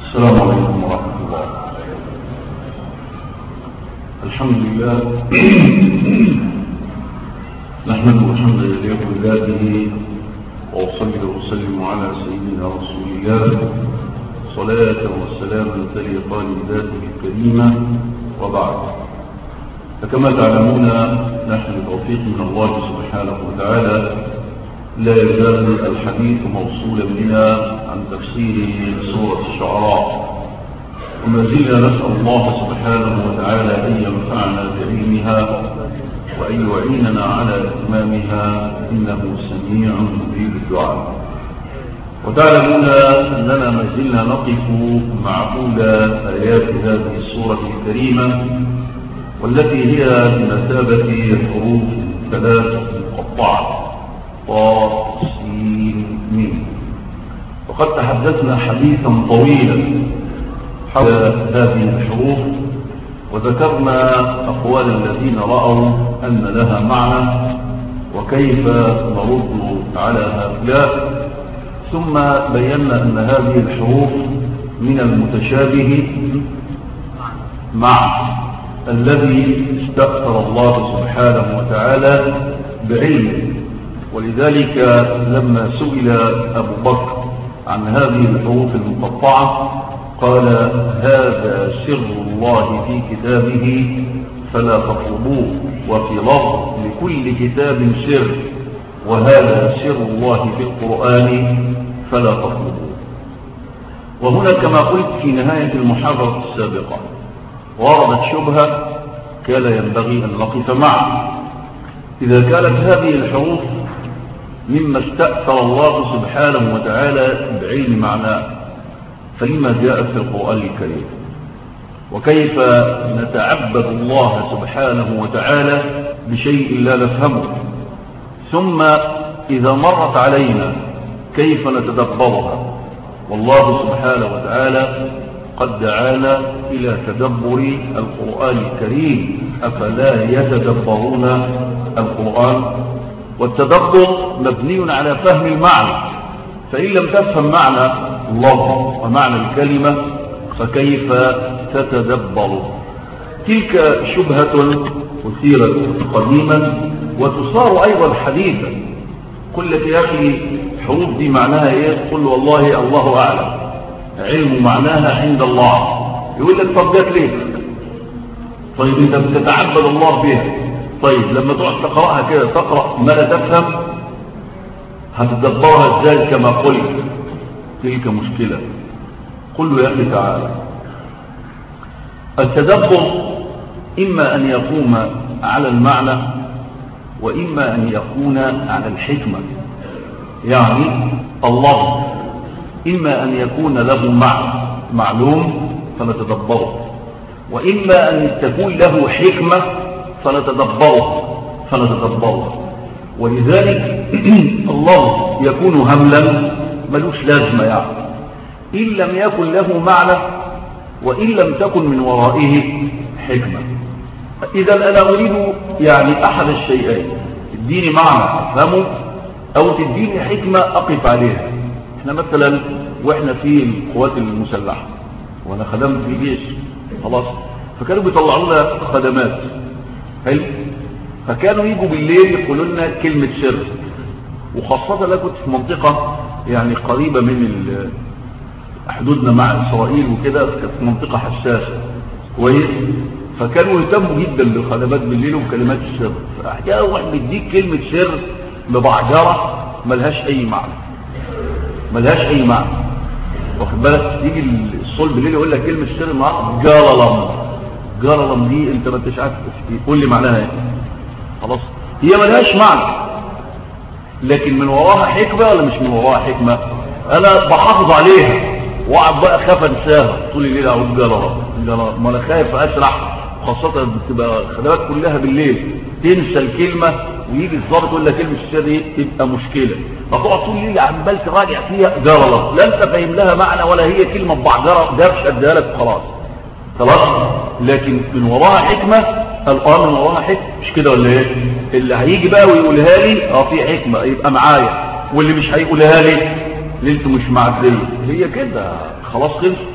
السلام عليكم ورحمة الله الحمد لله نحمده الحمد لله بذاته وأصلي وأسلم على سيدنا رسول الله صلاة وسلاما تليقان بذاته الكريمة وبعد فكما تعلمون نحن بتوفيق من الله سبحانه وتعالى لا يزال الحديث موصولا بنا عن تفسير سورة الشعراء وما زلنا نسأل الله سبحانه وتعالى أن ينفعنا بعلمها وأن يعيننا على إتمامها إنه سميع مجيب الدعاء وتعلمون أننا ما زلنا نقف مع أولى آيات هذه السورة الكريمة والتي هي بمثابة حروف ثلاث مقطعة طاء سين ميم وقد تحدثنا حديثا طويلا حول هذه الحروف وذكرنا أقوال الذين رأوا أن لها معنى وكيف نرد على هؤلاء ثم بينا أن هذه الحروف من المتشابه مع الذي استأثر الله سبحانه وتعالى بعلمه ولذلك لما سئل أبو بكر عن هذه الحروف المقطعة قال هذا سر الله في كتابه فلا تطلبوه وفي لفظ لكل كتاب سر وهذا سر الله في القرآن فلا تطلبوه وهنا كما قلت في نهاية المحاضرة السابقة وردت شبهة كان ينبغي أن نقف معه إذا كانت هذه الحروف مما استأثر الله سبحانه وتعالى بعلم معناه فلما جاءت في القرآن الكريم وكيف نتعبد الله سبحانه وتعالى بشيء لا نفهمه ثم إذا مرت علينا كيف نتدبرها والله سبحانه وتعالى قد دعانا إلى تدبر القرآن الكريم أفلا يتدبرون القرآن والتدبر مبني على فهم المعنى فإن لم تفهم معنى اللفظ ومعنى الكلمة فكيف تتدبر تلك شبهة أثيرت قديما وتصار أيضا حديثا قل لك يا أخي حروف دي معناها إيه قل والله الله أعلم علم معناها عند الله يقول لك طب جات ليه طيب انت بتتعبد الله بها طيب لما تقعد تقرأها كده تقرأ ما لا تفهم هتدبرها ازاي كما قلت تلك مشكلة قل له يا أخي تعالى التدبر إما أن يقوم على المعنى وإما أن يكون على الحكمة يعني الله إما أن يكون له معنى معلوم فنتدبره وإما أن تكون له حكمة فنتدبره فنتدبره ولذلك الله يكون هملا ملوش لازمة يعني إن لم يكن له معنى وإن لم تكن من ورائه حكمة إذا أنا أريد يعني أحد الشيئين تديني معنى أفهمه أو تديني حكمة أقف عليها احنا مثلا واحنا في القوات المسلحة وانا خدمت في الجيش خلاص فكانوا بيطلعوا لنا خدمات حلو فكانوا يجوا بالليل يقولوا لنا كلمة سر وخاصة لا كنت في منطقة يعني قريبة من حدودنا مع إسرائيل وكده كانت منطقة حساسة كويس فكانوا يهتموا جدا بالخدمات بالليل وكلمات السر فأحيانا واحد بيديك كلمة سر ببعجرة ملهاش أي معنى ملهاش أي معنى واخد بالك يجي الصلب بالليل يقول لك كلمة سر معاه جرلم جرلم دي انت ما انتش عارف قول لي معناها ايه خلاص هي ملهاش معنى لكن من وراها حكمة ولا مش من وراها حكمة انا بحافظ عليها واقعد بقى خاف انساها طول الليل اقول جرلم جرلم ما انا خايف اسرح خاصة بتبقى خدمات كلها بالليل تنسى الكلمة ويجي الظابط يقول لك كلمة الشيء دي تبقى مشكلة فتقعد طول الليل عمال تراجع فيها جرلة لا انت فاهم لها معنى ولا هي كلمة بعجرة دبش اديها لك خلاص خلاص لكن من وراها حكمة الآن من وراها حكمة مش كده ولا ايه اللي هيجي بقى ويقولها لي اه في حكمة يبقى معايا واللي مش هيقولها لي اللي انتوا مش معديه هي كده خلاص خلص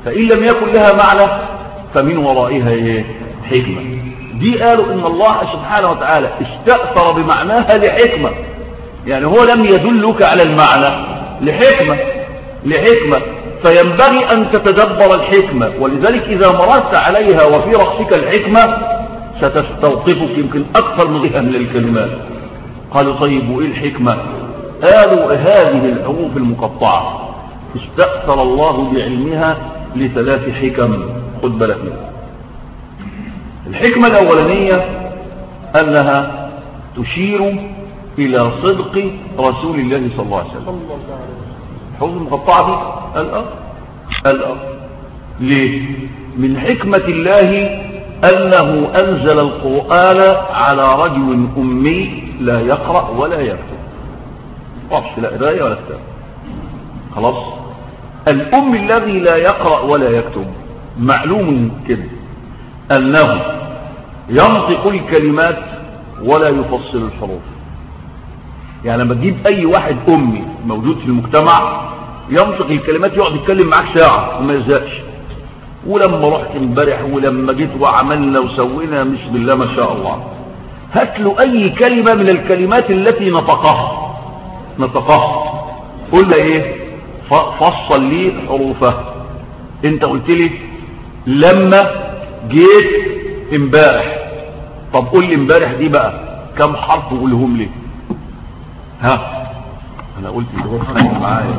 فإن لم يكن لها معنى فمن ورائها ايه حكمة دي قالوا ان الله سبحانه وتعالى استأثر بمعناها لحكمة يعني هو لم يدلك على المعنى لحكمة لحكمة فينبغي أن تتدبر الحكمة ولذلك إذا مررت عليها وفي رأسك الحكمة ستستوقفك يمكن أكثر من من الكلمات قالوا طيب وإيه الحكمة قالوا هذه الحروف المقطعة استأثر الله بعلمها لثلاث حكم خد بالك منها الحكمة الأولانية أنها تشير إلى صدق رسول الله صلى الله عليه وسلم الحروف المقطعة دي الأرض الأرض ليه من حكمة الله أنه أنزل القرآن على رجل أمي لا يقرأ ولا يكتب طبش لا قراية ولا كتاب خلاص الأم الذي لا يقرأ ولا يكتب معلوم كده أنه ينطق الكلمات ولا يفصل الحروف يعني لما تجيب أي واحد أمي موجود في المجتمع ينطق الكلمات يقعد يتكلم معاك ساعة وما يزهقش ولما رحت امبارح ولما جيت وعملنا وسوينا مش بالله ما شاء الله هات له اي كلمة من الكلمات التي نطقها نطقها قل له ايه فصل لي حروفها انت قلت لي لما جيت امبارح طب قول لي امبارح دي بقى كم حرف قولهم لي ها انا قلت اللي معايا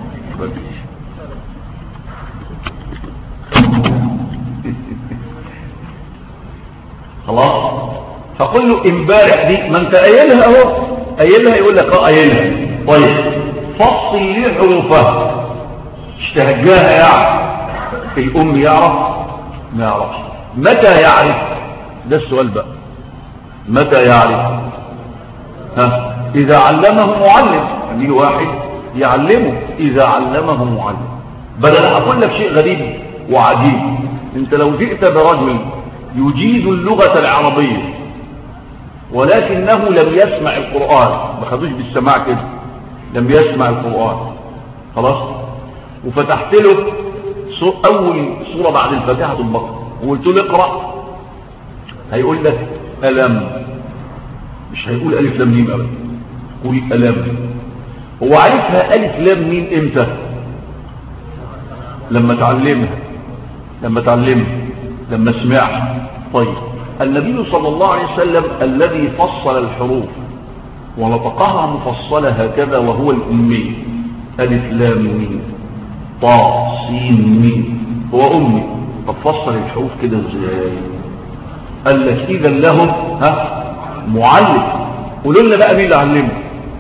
خلاص فقل له امبارح دي ما انت قايلها اهو قايلها يقول لك اه قايلها طيب فصل لي حروفها اشتهجاها يعني الام يعرف ما يعرفش متى يعرف ده السؤال بقى متى يعرف ها اذا علمه معلم يعني واحد يعلمه اذا علمه معلم بدل اقول لك شيء غريب وعجيب انت لو جئت برجل يجيد اللغة العربية ولكنه لم يسمع القرآن ما خدوش بالسماع كده لم يسمع القرآن خلاص وفتحت له أول سورة بعد الفاتحة البقرة وقلت له اقرأ هيقول لك ألم مش هيقول ألف لام ميم أبدا يقول ألم هو عارفها ألف لام ميم إمتى لما تعلمها لما تعلمها لما سمعها طيب النبي صلى الله عليه وسلم الذي فصل الحروف ونطقها مفصلة هكذا وهو الأمي ألف لام ميم طا سين ميم هو أمي طب فصل الحروف كده ازاي قال لك إذا لهم ها معلم قولوا لنا بقى مين اللي علمه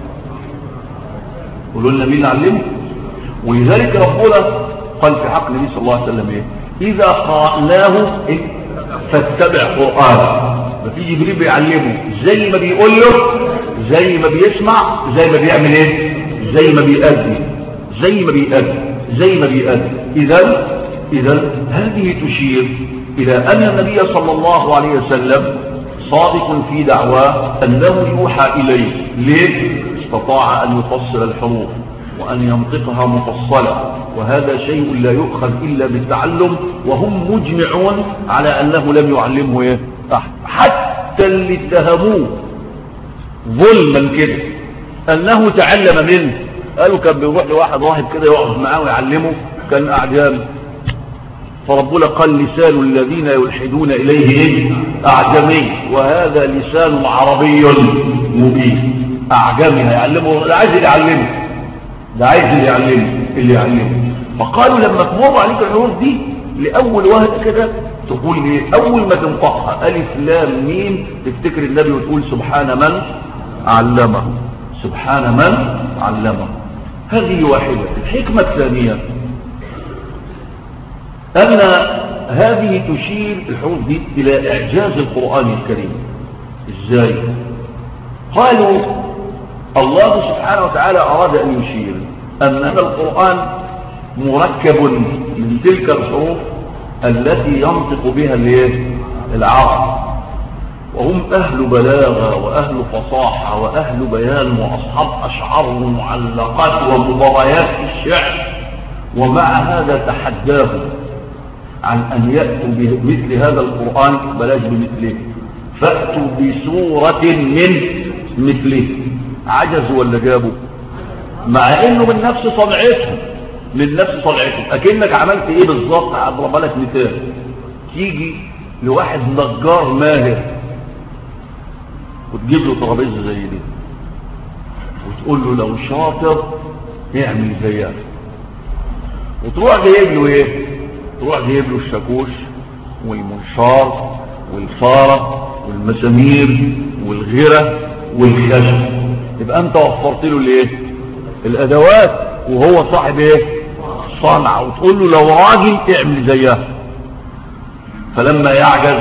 قولوا لنا مين اللي علمه ولذلك ربنا قال في حق النبي صلى الله عليه وسلم ايه اذا قرأناه إيه؟ فاتبع قرآن ففي جبريل بيعلمه زي ما بيقول له زي ما بيسمع زي ما بيعمل ايه زي ما بيأدي زي ما بيأدي زي ما بيأدي اذا اذا هذه تشير الى ان النبي صلى الله عليه وسلم صادق في دعواه انه يوحى اليه ليه استطاع ان يفصل الحروف وأن ينطقها مفصلة وهذا شيء لا يؤخذ إلا بالتعلم وهم مجمعون على أنه لم يعلمه إيه؟ حتى اللي اتهموه ظلما كده أنه تعلم منه قالوا كان بيروح لواحد راهب كده يقعد معاه ويعلمه كان أعجام فربنا قال لسان الذين يلحدون إليه إيه؟ أعجمي وهذا لسان عربي مبين أعجمي يعلمه لا عايز يعلمه ده عايز اللي يعلمه اللي يعلمه فقالوا لما تمر عليك الحروف دي لأول وهد كده تقول ايه أول ما تنطقها ألف لام ميم تفتكر النبي وتقول سبحان من علمه سبحان من علمه هذه واحدة الحكمة الثانية أن هذه تشير الحروف دي إلى إعجاز القرآن الكريم إزاي قالوا الله سبحانه وتعالى أراد أن يشير أن هذا القرآن مركب من تلك الحروف التي ينطق بها العرب وهم أهل بلاغة وأهل فصاحة وأهل بيان وأصحاب أشعار ومعلقات ومباريات في الشعر ومع هذا تحداهم عن أن يأتوا بمثل هذا القرآن بلاش بمثله فأتوا بسورة من مثله عجزوا ولا جابوا مع انه من نفس صنعتهم من نفس صنعتهم اكنك عملت ايه بالظبط اضرب لك مثال تيجي لواحد نجار ماهر وتجيب له ترابيزه زي دي وتقول له لو شاطر اعمل زيها وتروح جايب له ايه تروح جايب له الشاكوش والمنشار والفاره والمسامير والغيره والخشب يبقى انت وفرت له الايه الادوات وهو صاحب ايه صنعه وتقول له لو راجل اعمل زيها فلما يعجز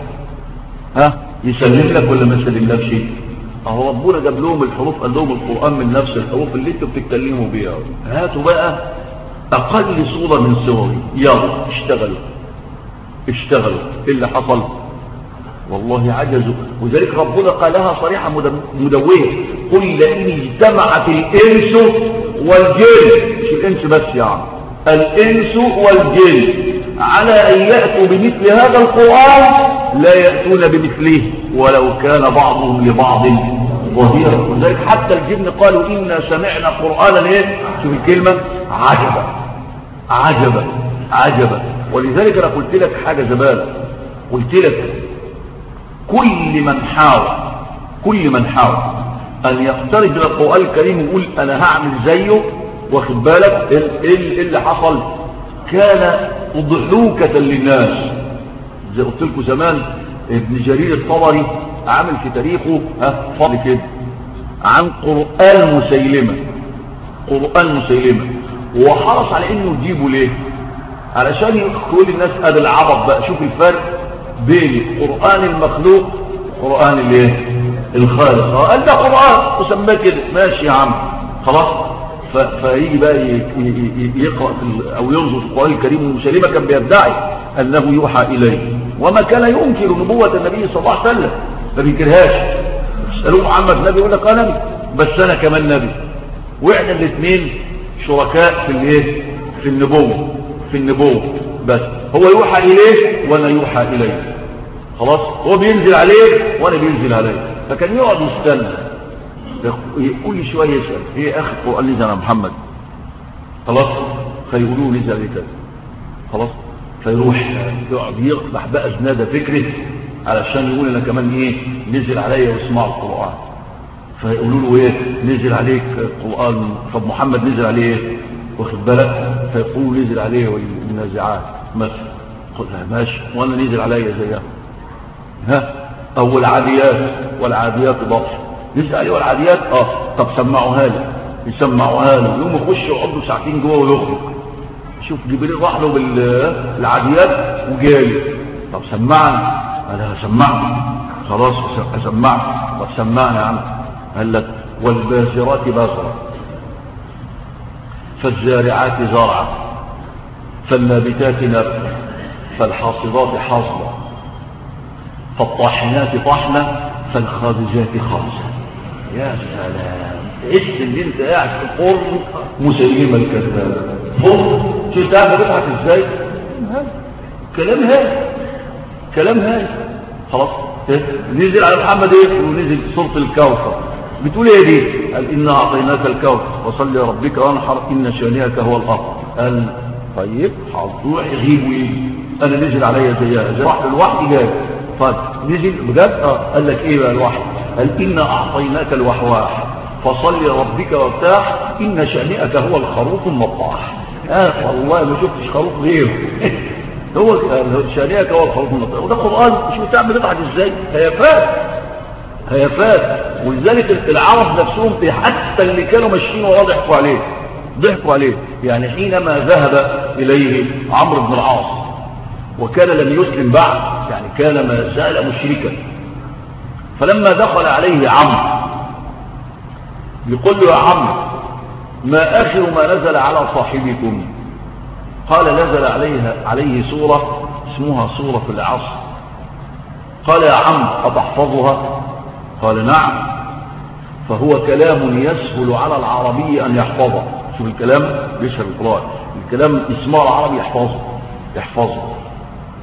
ها يسلم لك ولا ما يسلم لكش اهو ربنا جاب لهم الحروف قال لهم القران من نفس الحروف اللي انتوا بتتكلموا بيها هاتوا بقى اقل صوره من صوري يلا اشتغلوا اشتغلوا ايه اللي حصل والله عجزوا وذلك ربنا قالها صريحة مدوية قل لئن اجتمعت الإنس والجن مش الإنس بس يعني الإنس والجن على أن يأتوا بمثل هذا القرآن لا يأتون بمثله ولو كان بعضهم لبعض ظهيرا وذلك حتى الجن قالوا إنا سمعنا قرآنا ايه شوف الكلمة عجبا عجبا عجبا ولذلك أنا قلت لك حاجة زمان قلت لك كل من حاول كل من حاول أن يقترب من القرآن الكريم ويقول أنا هعمل زيه واخد بالك ايه, إيه اللي حصل كان ضحوكة للناس زي قلت لكم زمان ابن جرير الطبري عامل في تاريخه ها فاضي كده عن قرآن مسيلمة قرآن مسيلمة وحرص على انه يجيبه ليه علشان يقول الناس ادي العرب بقى شوف الفرق بين قرآن المخلوق وقرآن الايه الخالق قال ده قرآن وسماه كده ماشي يا عم خلاص فيجي بقى يقرأ او ينظر في القرآن الكريم ومسلمة كان بيدعي انه يوحى اليه وما كان ينكر نبوة النبي صلى الله عليه وسلم ما بينكرهاش اسألوه محمد نبي يقول لك انا نبي بس انا كمان نبي واحنا الاثنين شركاء في الايه في النبوة في النبوة بس هو يوحى إليه وأنا يوحى إليه خلاص هو بينزل عليه وأنا بينزل عليه فكان يقعد يستنى كل شوية يسأل ايه اخي القرآن نزل على محمد خلاص فيقولوا نزل عليه كذا خلاص فيروح يقعد يقبح بقى زنادة فكره علشان يقول انا كمان ايه نزل عليا واسمعوا القرآن فيقولوا له ايه نزل عليك القرآن طب محمد نزل عليه ايه واخد بالك فيقولوا نزل عليه والنازعات مثلا قلنا ماشي وانا نزل عليا زيها ها او العاديات والعاديات ضعف نزل عليه والعاديات اه طب سمعوها لي يسمعوها له يوم يخش يقعدوا ساعتين جوه ويخرج شوف جبريل راح له بالعاديات وجاي طب سمعني انا هسمعك خلاص هسمعك طب سمعني يا عم قال لك والباسرات باسرة فالزارعات زرعا فالنابتات نبتا فالحاصدات حاصدة فالطاحنات طحنة فالخابزات خابزة يا سلام تحس ان انت قاعد في قرن مسيلمة الكذاب فرن شو تعرف بتضحك ازاي كلام هاي كلام هاي خلاص نزل على محمد ايه ونزل سورة الكوثر بتقول ايه دي قال انا اعطيناك الكوثر وصل لربك وانحر ان شانئك هو الارض قال طيب هتروح يغيب وايه انا نزل عليا زيها زي واحد الوحي جاي طيب نزل بجد اه قال لك ايه بقى الوحي قال انا اعطيناك الوحواح فصل لربك وارتاح ان شانئك هو الخروف المطاح اه والله ما شفتش خروف غيره هو شانئك هو الخروف المطاح وده قران مش بتعمل بتضحك ازاي هيفات هيفات ولذلك العرب نفسهم حتى اللي كانوا ماشيين وراه ضحكوا عليه ضحكوا عليه يعني حينما ذهب إليه عمرو بن العاص وكان لم يسلم بعد يعني كان ما زال مشركا فلما دخل عليه عمرو يقول له يا عمرو ما آخر ما نزل على صاحبكم قال نزل عليها عليه سورة اسمها سورة العصر قال يا عم أتحفظها قال نعم فهو كلام يسهل على العربي أن يحفظه شوف الكلام بيشهر القرآن الكلام اسمه العربي يحفظه يحفظه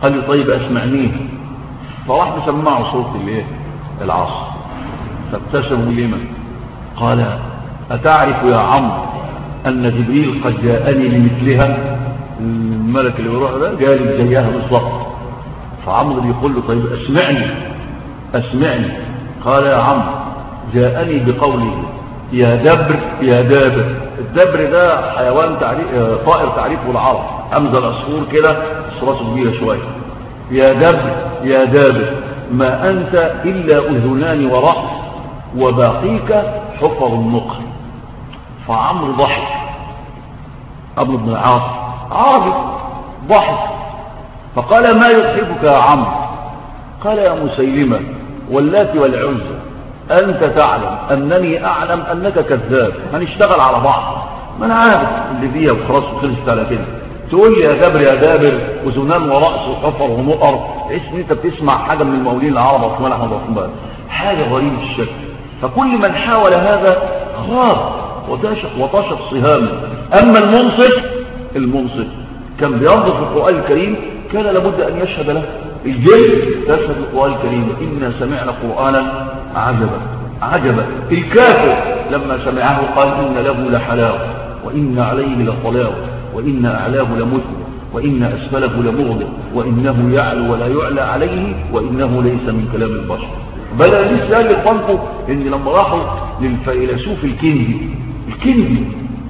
قال لي طيب اسمعنيه فراح مسمعه صوت الايه العصر فابتسموا لما قال أتعرف يا عمرو أن جبريل قد جاءني لمثلها الملك اللي بيروح ده جالي زيها بالظبط فعمرو بيقول له طيب اسمعني اسمعني قال يا عمرو جاءني بقوله يا دبر يا دابر الدبر ده حيوان تعريف طائر تعريفه العرب همزه العصفور كده راسه كبيره شويه يا دبر يا دابر ما انت الا اذنان وراس وباقيك حفر النقر فعمرو ضحك عمرو بن العاص عربي ضحك فقال ما يضحكك يا عمرو قال يا مسيلمة واللات والعزى أنت تعلم أنني أعلم أنك كذاب هنشتغل على بعض ما أنا عارف اللي فيها وخلاص وخلصت على كده تقول لي يا دابر يا دابر وزنان ورأس وحفر ونقر اسم انت بتسمع حاجة من المولين العرب عثمان أحمد عثمان حاجة غريبة الشكل فكل من حاول هذا خاب وطاشت صهامه أما المنصف المنصف كان بينظر في القرآن الكريم كان لابد أن يشهد له الجن تشهد القرآن الكريم إنا سمعنا قرآنا عجبا عجبا الكافر لما سمعه قال إن له لحلاوة وإن عليه لطلاوة وإن أعلاه لمثل وإن أسفله لمغضب وإنه يعلو ولا يعلى عليه وإنه ليس من كلام البشر بل لسه قال لإخوانكم إن لما راحوا للفيلسوف الكندي الكندي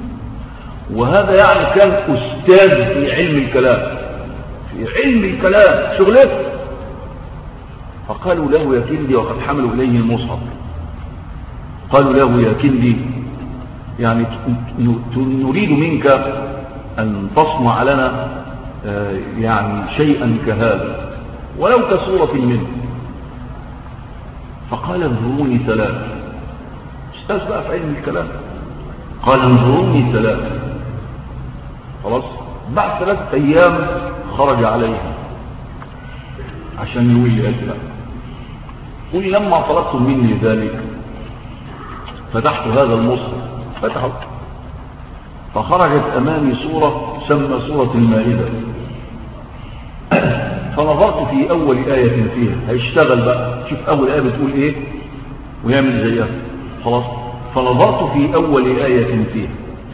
وهذا يعني كان أستاذ في علم الكلام في علم الكلام شغلته فقالوا له يا كندي وقد حملوا إليه المصحف قالوا له يا كندي يعني نريد منك أن تصنع لنا يعني شيئا كهذا ولو كصورة منه فقال انظروني ثلاث استاذ بقى في علم الكلام قال انظروني ثلاث خلاص بعد ثلاثة أيام خرج عليها عشان يقول لي أجل قل لما طلبتم مني ذلك فتحت هذا المصحف فتحه فخرجت أمامي صورة سمى صورة المائدة فنظرت في أول آية فيها هيشتغل بقى شوف أول آية بتقول إيه ويعمل زيها خلاص فنظرت في أول آية فيها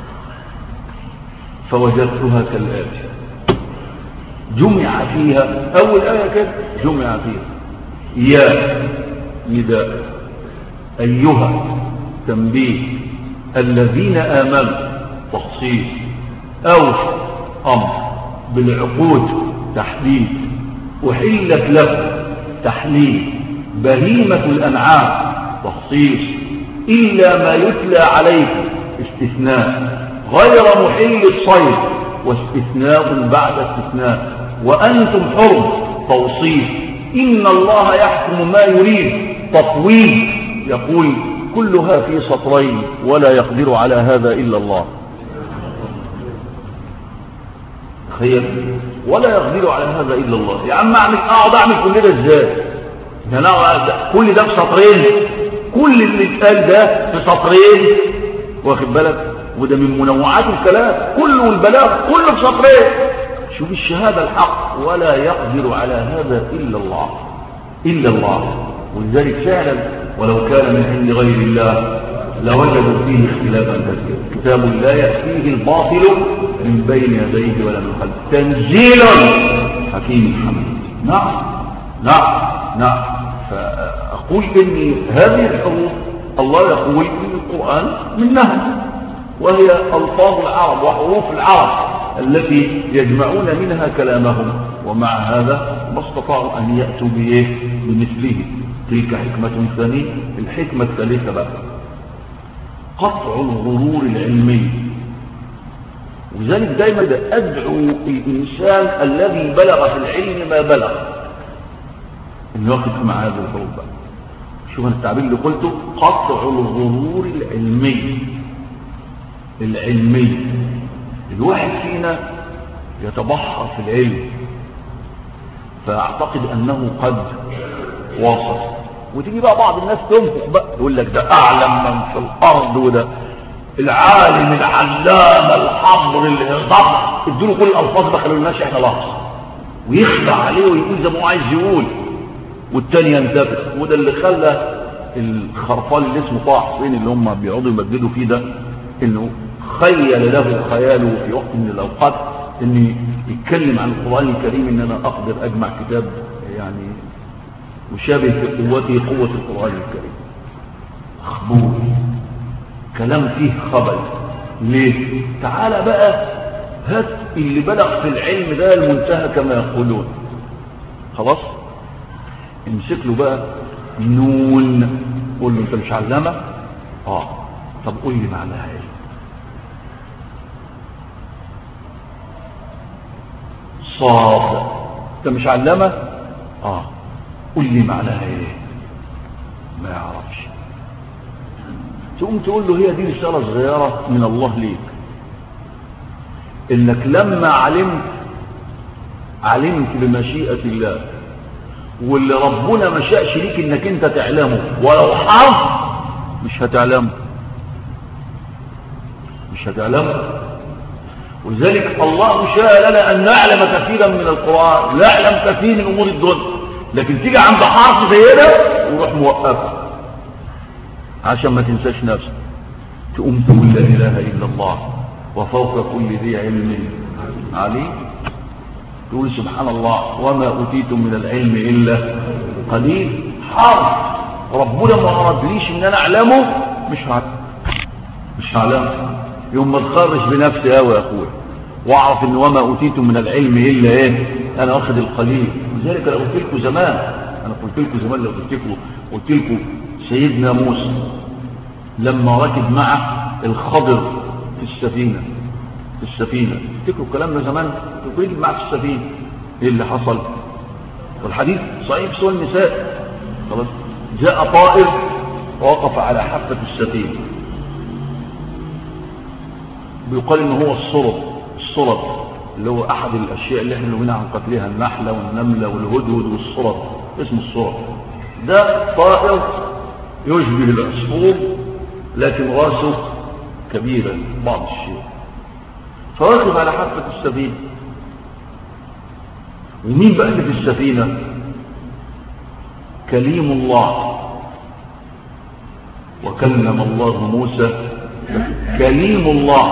فوجدتها كالآتي جمع فيها أول آية كده جمع فيها يا نداء أيها تنبيه الذين آمنوا تخصيص أو أمر بالعقود تحديد أحلت لكم تحليل بهيمة الأنعام تخصيص إلا ما يتلى عليكم استثناء غير محل الصيد واستثناء بعد استثناء وأنتم حرم توصيف إن الله يحكم ما يريد تطويل يقول كلها في سطرين ولا يقدر على هذا إلا الله تخيل ولا يقدر على هذا إلا الله يا عم أعمل أقعد أعمل كل ده إزاي يعني كل ده في سطرين كل اللي اتقال ده في سطرين واخد بالك وده من منوعات الكلام كله البلاغ كله في سطرين شوف الشهادة الحق ولا يقدر على هذا إلا الله إلا الله ولذلك فعلا ولو كان من عند غير الله لوجدوا فيه اختلافا كثيرا كتاب لا يأتيه الباطل من بين يديه ولا من خلفه تنزيل حكيم حميد نعم نعم نعم فأقول إن هذه الحروف الله يقول في القرآن منها وهي ألفاظ العرب وحروف العرب التي يجمعون منها كلامهم ومع هذا ما استطاعوا أن يأتوا بإيه بمثله تلك حكمة ثانية الحكمة الثالثة بقى قطع الغرور العلمي وذلك دايما أدعو الإنسان الذي بلغ في العلم ما بلغ انه يقف مع هذا الحروف بقى شوف التعبير اللي قلته قطع الغرور العلمي العلمي الواحد فينا يتبحر في العلم فاعتقد انه قد وصل وتيجي بقى بعض الناس تنفق بقى يقول لك ده اعلم من في الارض وده العالم العلامه الحبر اللي ضبط ادوا له كل الالفاظ ما خلوناش احنا لحظه ويخدع عليه ويقول زي ما هو عايز يقول والتاني ينتفخ وده اللي خلى الخرفان اللي اسمه طه حسين اللي هم بيقعدوا يمجدوا فيه ده انه خيل له خياله في وقت من الاوقات ان يتكلم عن القران الكريم ان انا اقدر اجمع كتاب يعني مشابه في قوته قوه القران الكريم خبور كلام فيه خبل ليه تعالى بقى هات اللي بلغ في العلم ده المنتهى كما يقولون خلاص امسك له بقى نون قول له انت مش علامه اه طب قول لي معناها ايه صاد انت مش علامه اه قول لي معناها ايه ما يعرفش تقوم تقول له هي دي رساله صغيره من الله ليك انك لما علمت علمت بمشيئه الله واللي ربنا ما شاءش ليك انك انت تعلمه ولو حرف مش هتعلمه مش هتعلمه ولذلك الله شاء لنا ان نعلم كثيرا من القرآن نعلم كثير من امور الدنيا لكن تيجي عند حرف زي ده وروح موقفه عشان ما تنساش نفسك تقوم تقول لا اله الا الله وفوق كل ذي علم عليم تقول سبحان الله وما أوتيتم من العلم إلا قليل حرف ربنا ما أردليش إن أنا أعلمه مش هعلم مش هعلمه يوم ما تخرج بنفسي قوي يا أخويا واعرف إن وما أوتيتم من العلم إلا إيه أنا واخد القليل لذلك أنا قلت لكم زمان أنا قلت لكم زمان لو قلت لكم قلت لكم سيدنا موسى لما ركب معه الخضر في السفينة في السفينة تفتكروا الكلام ده زمان تقول معه في السفينة ايه اللي حصل والحديث صحيح في سوى النساء خلاص جاء طائر ووقف على حافة السفينة بيقال ان هو الصرد الصرد اللي هو احد الاشياء اللي احنا نهينا عن قتلها النحلة والنملة والهدهد والصرد اسمه الصرد ده طائر يشبه العصفور لكن راسه كبيرة بعض الشيء فواقف على حافة السفينة ومين بقى اللي في السفينة كليم الله وكلم الله موسى كليم الله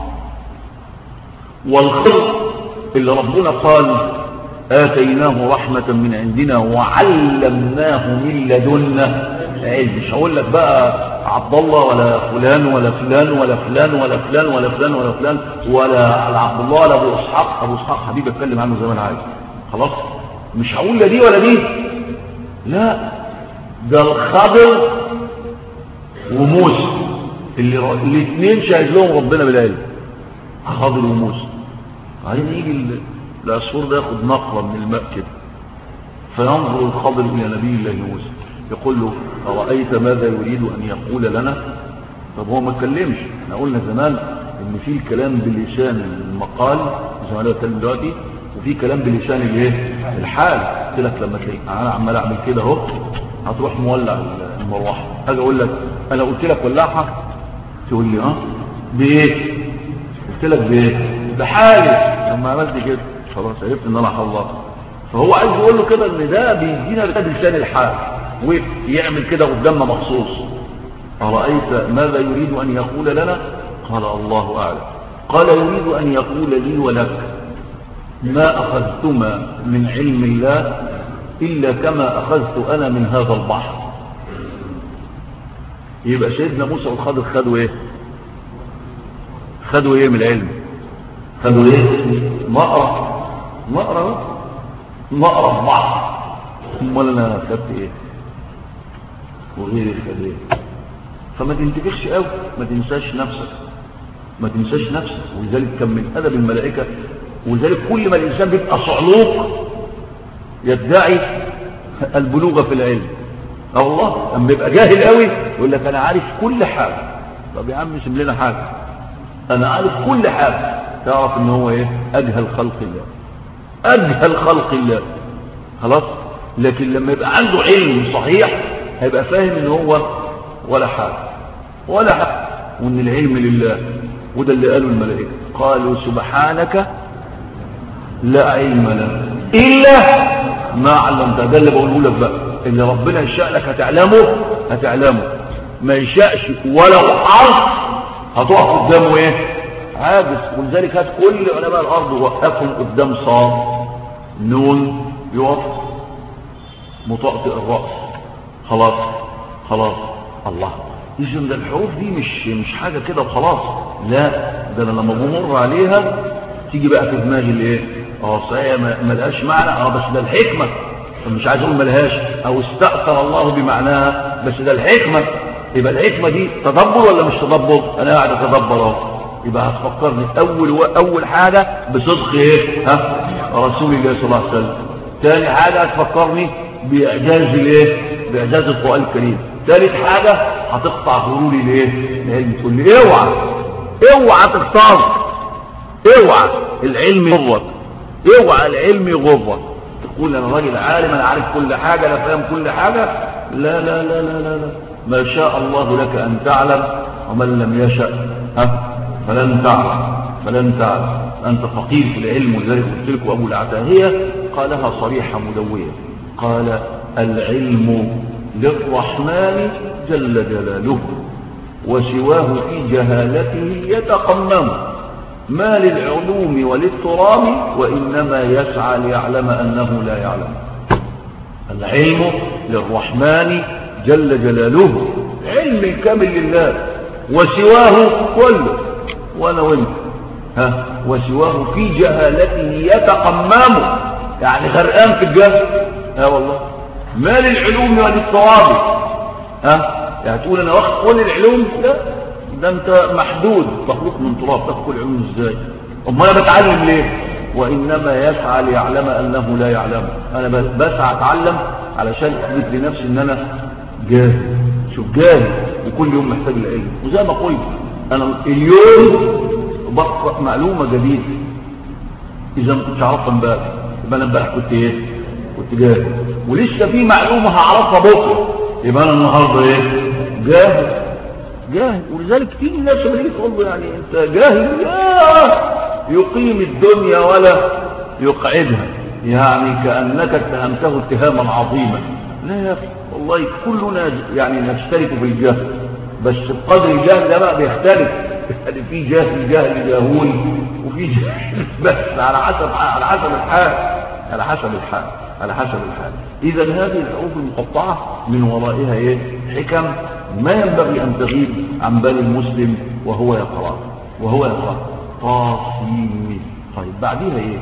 والخلق اللي ربنا قال آتيناه رحمة من عندنا وعلمناه من لدنا علم مش هقول لك بقى عبد الله ولا فلان ولا فلان ولا فلان ولا فلان ولا فلان ولا فلان ولا عبد الله ولا ابو اسحاق ابو اسحاق حبيبي اتكلم عنه زي ما انا عايز خلاص مش هقول لا دي ولا دي لا ده الخضر وموسى اللي الاثنين شاهد لهم ربنا بالعلم خضر وموسى بعدين يجي العصفور ده ياخد نقره من الماء كده فينظر الخضر الى نبي الله موسى يقول له أرأيت ماذا يريد أن يقول لنا طب هو ما اتكلمش احنا قلنا زمان ان في الكلام بلسان المقال زي ما انا بتكلم دلوقتي وفي كلام بلسان الايه الحال قلت لك لما تلاقي انا عمال اعمل كده اهو هتروح مولع المروحه اجي اقول لك انا قلت لك ولعها تقول لي اه بايه قلت لك بايه بحالي لما عملت كده خلاص عرفت ان انا حلطت فهو عايز يقول له كده ان ده بيدينا بلسان الحال ويعمل كده قدامنا مخصوص أرأيت ماذا يريد أن يقول لنا قال الله أعلم قال يريد أن يقول لي ولك ما أخذتما من علم الله إلا كما أخذت أنا من هذا البحر يبقى سيدنا موسى والخضر خدوا ايه خدوا ايه من العلم خدوا ايه مقرة مقرة مقرة بحر امال انا خدت ايه وغير الخير فما تنتبهش قوي ما تنساش نفسك ما تنساش نفسك ولذلك كان من ادب الملائكه ولذلك كل ما الانسان بيبقى صعلوق يدعي البلوغ في العلم اه والله اما يبقى جاهل قوي يقول لك انا عارف كل حاجه طب يا عم سيب لنا حاجه انا عارف كل حاجه تعرف ان هو ايه اجهل خلق الله اجهل خلق الله خلاص لكن لما يبقى عنده علم صحيح هيبقى فاهم ان هو ولا حاجة ولا حاجة وان العلم لله وده اللي قاله الملائكة قالوا سبحانك لا علم لك إلا ما علمت ده اللي بقوله لك بقى اللي ربنا يشاء لك هتعلمه هتعلمه ما يشاءش ولو حرف هتقف قدامه ايه عاجز ولذلك هات كل علماء الارض وقفهم قدام صاد نون يقف مطأطئ الرأس خلاص خلاص الله اذا ده الحروف دي مش مش حاجه كده وخلاص لا ده انا لما بمر عليها تيجي بقى في دماغي الايه اه صحيح ما لهاش معنى اه بس ده الحكمه مش عايز اقول ما لهاش او استأثر الله بمعناها بس ده الحكمه يبقى الحكمه دي تدبر ولا مش تدبر انا قاعد اتدبر اهو يبقى هتفكرني اول و... اول حاجه بصدق ايه ها رسول الله صلى الله عليه وسلم ثاني حاجه هتفكرني باعجاز الايه باعجاز القران الكريم ثالث حاجه هتقطع غروري لايه العلم تقول لي اوعى اوعى تختار اوعى العلم يغرك اوعى العلم يغرك تقول انا راجل عالم انا عارف كل حاجه انا فاهم كل حاجه لا لا لا لا لا, لا. ما شاء الله لك ان تعلم ومن لم يشأ ها فلن تعلم فلن تعلم انت فقير في العلم ولذلك قلت لكم ابو العتاهيه قالها صريحه مدويه قال العلم للرحمن جل جلاله وسواه في جهالته يتقمم ما للعلوم وللترام وإنما يسعى ليعلم أنه لا يعلم العلم للرحمن جل جلاله علم كامل لله وسواه كله وانا وانت ها وسواه في جهالته يتقمم يعني غرقان في الجهل ها والله ما للعلوم وللتراب ها يعني تقول انا واخد كل العلوم لا ده انت محدود مخلوق من تراب تاخد كل العلوم ازاي امال انا بتعلم ليه وانما يسعى ليعلم انه لا يعلم انا بسعى اتعلم علشان اثبت لنفسي ان انا جاهل شوف جاهل وكل يوم محتاج لعلم وزي ما قلت انا اليوم بقرا معلومه جديده اذا ما كنتش اعرفها امبارح يبقى انا امبارح كنت ايه كنت جاهل ولسه في معلومه هعرفها بكره يبقى انا النهارده ايه جاهل جاهل ولذلك كتير الناس لما تيجي تقول له يعني انت جاهل يقيم الدنيا ولا يقعدها يعني كانك اتهمته اتهاما عظيما لا يا اخي والله كلنا يعني نشترك في الجهل بس بقدر الجهل ده بقى بيختلف يعني في جهل جهل جاهول وفي جهل بس على حسب على حسب الحال على حسب الحال على حسب الحال اذا هذه الحروف المقطعه من ورائها ايه حكم ما ينبغي ان تغيب عن بال المسلم وهو يقرا وهو يقرا طاسين طيب بعدها ايه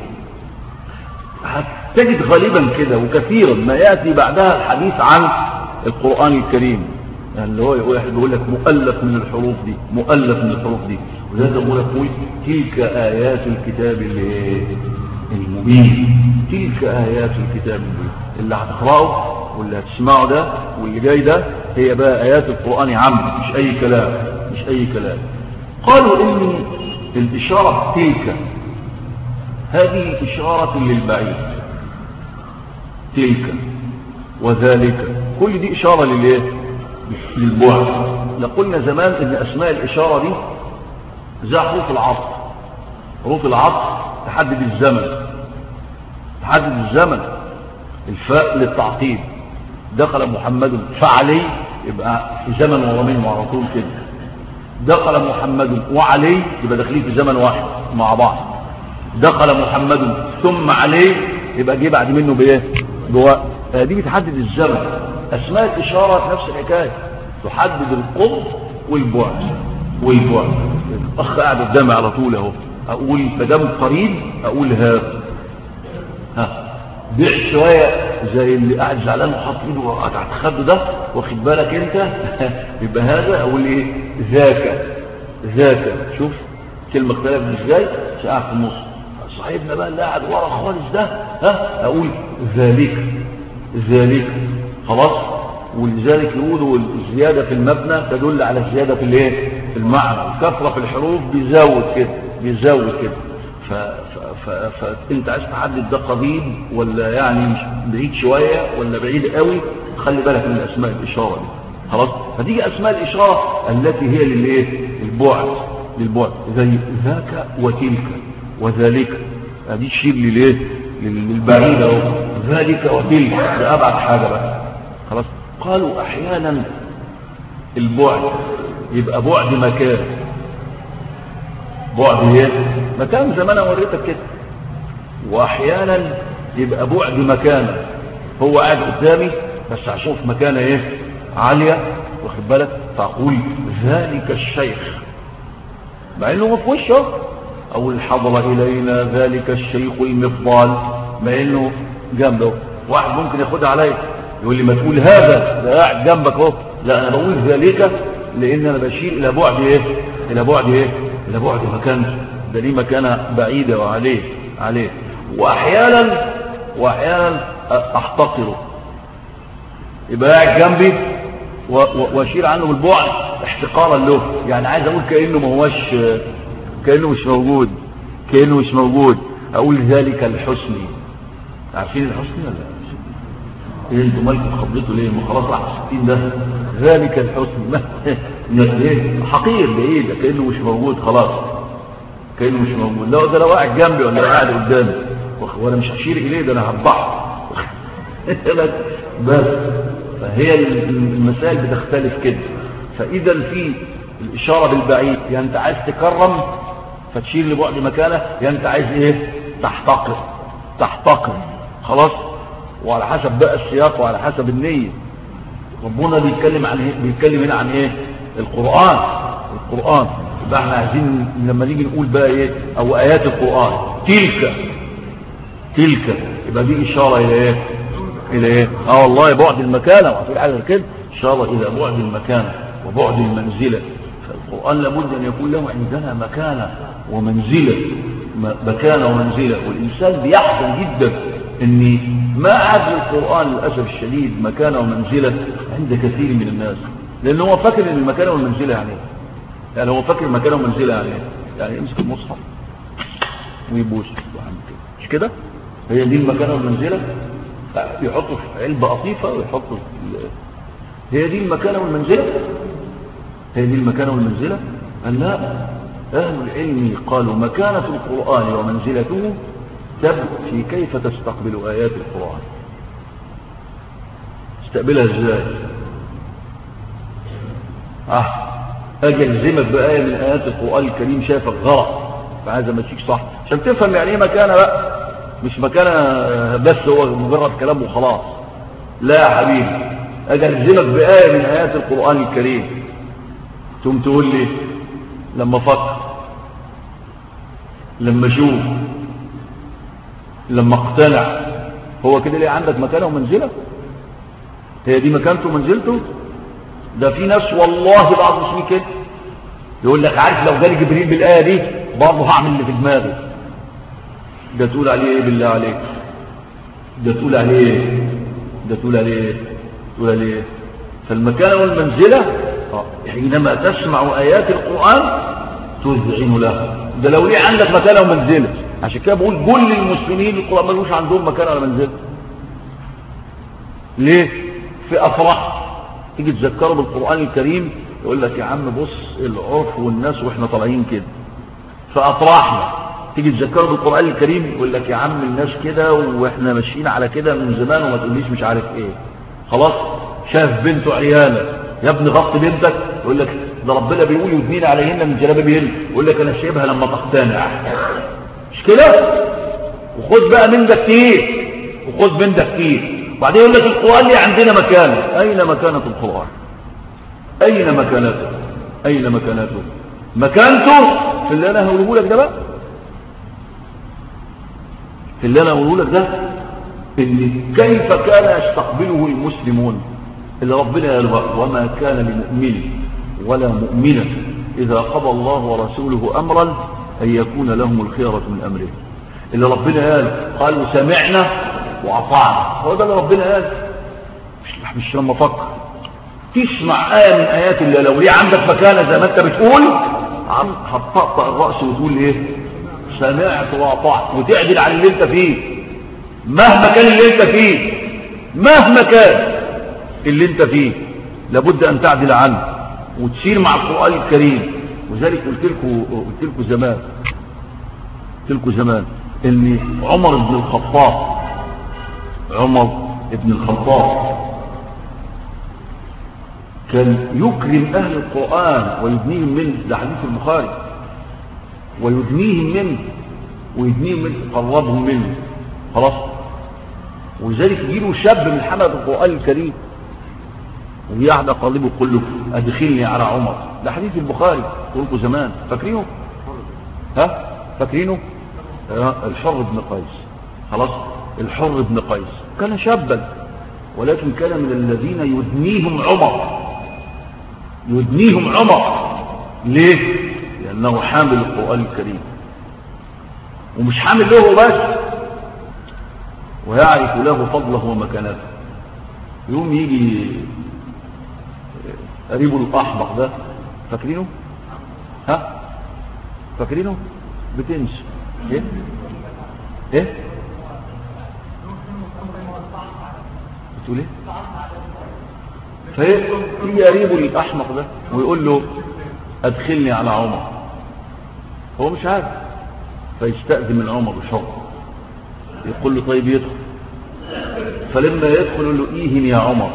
هتجد غالبا كده وكثيرا ما ياتي بعدها الحديث عن القران الكريم يعني اللي هو يقول لك مؤلف من الحروف دي مؤلف من الحروف دي وذلك يقول لك تلك ايات الكتاب المبين تلك ايات الكتاب المبين اللي هتقراه واللي هتسمعه ده واللي جاي ده هي بقى ايات القران عام مش اي كلام مش اي كلام قالوا ان الاشاره تلك هذه اشاره للبعيد تلك وذلك كل دي اشاره للايه للبعد لقلنا زمان ان اسماء الاشاره دي زي حروف العطف حروف العطف تحدد الزمن تحدد الزمن الفاء للتعقيد دخل محمد فعلي يبقى في زمن ورا منه على طول كده دخل محمد وعلي يبقى داخلين في زمن واحد مع بعض دخل محمد ثم علي يبقى جه بعد منه بايه بوقت دي بتحدد الزمن اسماء الاشاره نفس الحكايه تحدد القرب والبعد والبعد الاخ قاعد قدامي على طول اهو اقول ما دام قريب اقول هذا ها بيع شويه زي اللي قاعد زعلان وحاط ايده على خده ده واخد بالك انت يبقى هذا اقول ايه ذاك ذاك شوف كلمه اختلفت ازاي قاعد في النص صاحبنا بقى اللي قاعد ورا خالص ده ها اقول ذلك ذلك خلاص ولذلك يقولوا الزياده في المبنى تدل على الزياده في الايه في المعنى الكثره في الحروف بيزود كده بيزود كده فانت عايز تحدد ده قريب ولا يعني مش بعيد شويه ولا بعيد قوي خلي بالك من اسماء الاشاره دي خلاص فتيجي اسماء الاشاره التي هي للايه البعد للبعد زي ذاك وتلك وذلك ادي تشير للايه للبعيد اهو ذلك وتلك ده ابعد حاجه بقى خلاص قالوا احيانا البعد يبقى بعد مكان بعد ايه مكان زي ما انا وريتك كده واحيانا يبقى بعد مكان هو قاعد قدامي بس هشوف مكانه ايه عاليه واخد بالك فاقول ذلك الشيخ مع انه هو في وشه او حضر الينا ذلك الشيخ المفضال مع انه جنبه واحد ممكن ياخدها عليا يقول لي ما تقول هذا ده قاعد جنبك اهو لا انا بقول ذلك لان انا بشير الى بعد ايه الى بعد ايه الى بعد مكان ده ليه مكانه بعيده وعليه عليه واحيانا واحيانا احتقره يبقى قاعد جنبي واشير عنه بالبعد احتقارا له يعني عايز اقول كانه ما هوش كانه مش موجود كانه مش موجود اقول ذلك الحسني عارفين الحسني ولا لا ايه انتوا مالكم خبطتوا ليه ما خلاص راح 60 ده ذلك الحسني ما ايه حقير بايه ده كانه مش موجود خلاص كانه مش موجود لو ده لو قاعد جنبي ولا قاعد قدامي وانا مش هشير اليه ده انا هربحه بس فهي المسائل بتختلف كده فاذا في الاشاره بالبعيد يعني انت عايز تكرم فتشير لبعد مكانه يعني انت عايز ايه تحتقر تحتقر خلاص وعلى حسب بقى السياق وعلى حسب النية ربنا بيتكلم عن ايه بيتكلم هنا عن ايه القرآن القرآن يبقى احنا عايزين لما نيجي نقول بقى ايه او ايات القرآن تلك تلك يبقى دي اشارة الى ايه الى ايه اه والله بعد المكانة وهتقول حاجة كده اشارة الى بعد المكانة وبعد المنزلة فالقرآن لابد ان يكون له عندنا مكانة ومنزلة مكانة ومنزلة والانسان بيحزن جدا ان ما عاد القرآن للأسف الشديد مكانه ومنزلة عند كثير من الناس لأن هو فاكر ان المكانه والمنزلة يعني يعني هو فاكر مكانه ومنزلة يعني يعني يمسك المصحف ويبوس مش كده هي دي المكانه والمنزلة يحطه في علبة قطيفة ويحطه في هي دي المكانه والمنزلة هي دي المكانه والمنزلة قال لا أهل العلم قالوا مكانة القرآن ومنزلته تبدأ في كيف تستقبل آيات القرآن استقبلها ازاي اه اجي الزمك بآية من آيات القرآن الكريم شايفك غلط فعايز امشيك صح عشان تفهم يعني ايه مكانه بقى مش مكانه بس هو مجرد كلام وخلاص لا يا حبيبي اجي الزمك بآية من آيات القرآن الكريم ثم تقول لي لما افكر لما اشوف لما اقتنع هو كده ليه عندك مكانه ومنزلة هي دي مكانته ومنزلته ده في ناس والله بعض المسلمين كده يقول لك عارف لو جالي جبريل بالآية دي برضه هعمل اللي في دماغي ده تقول عليه ايه بالله عليك ده تقول عليه ايه ده تقول عليه ايه تقول عليه ايه فالمكانة والمنزلة حينما تسمع آيات القرآن تذعن له ده لو ليه عندك مكانة ومنزلة عشان كده بقول كل المسلمين القرآن ملوش عندهم مكان ولا منزل ليه في أفراح تيجي تذكروا بالقرآن الكريم يقول لك يا عم بص العرف والناس واحنا طالعين كده في أفراحنا تيجي تذكروا بالقرآن الكريم يقول لك يا عم الناس كده واحنا ماشيين على كده من زمان وما تقوليش مش عارف ايه خلاص شاف بنته عياله يا ابني غط بنتك يقول لك ده ربنا بيقول يدنين عليهن من جلابيبهن يقول لك انا شايبها لما تقتنع مش كده وخد بقى من ده كتير وخد من ده كتير وبعدين يقول لك القرآن ليه عندنا مكانه أين مكانة القرآن أين مكانته أين مكانته مكانته في اللي أنا هقوله لك ده بقى في اللي أنا هقوله لك ده إن كيف كان يستقبله المسلمون اللي ربنا قال وما كان لمؤمن ولا مؤمنة إذا قضى الله ورسوله أمرا أن يكون لهم الخيرة من أمره اللي ربنا قال قالوا سمعنا وأطعنا هو ده اللي ربنا قال مش, مش لما فكر تسمع آية من آيات الله لو ليه عندك مكانة زي ما أنت بتقول عم هتطقطق الرأس وتقول إيه سمعت وأطعت وتعدل عن اللي أنت فيه مهما كان اللي أنت فيه مهما كان اللي أنت فيه لابد أن تعدل عنه وتسير مع القرآن الكريم وذلك قلت لكم قلت لكم زمان قلت لكم زمان ان عمر بن الخطاب عمر بن الخطاب كان يكرم اهل القرآن ويدنيهم منه ده حديث البخاري ويدنيهم منه ويدنيهم منه يقربهم منه خلاص ولذلك يجيله شاب من حمد القرآن الكريم ويعد قلبه كله ادخلني على عمر ده حديث البخاري قلت زمان فاكرينه ها فاكرينه الحر بن قيس خلاص الحر بن قيس كان شابا ولكن كان من الذين يدنيهم عمر يدنيهم عمر ليه لانه حامل القرآن الكريم ومش حامل له بس ويعرف له فضله ومكانته يوم يجي قريبه الاحمق ده فاكرينه ها فاكرينه بتنسى ايه ايه بتقول ايه فيجي قريبه الاحمق ده ويقول له ادخلني على عمر هو مش عارف فيستأذن من عمر بشرط يقول له طيب يدخل فلما يدخل يقول له ايهن يا عمر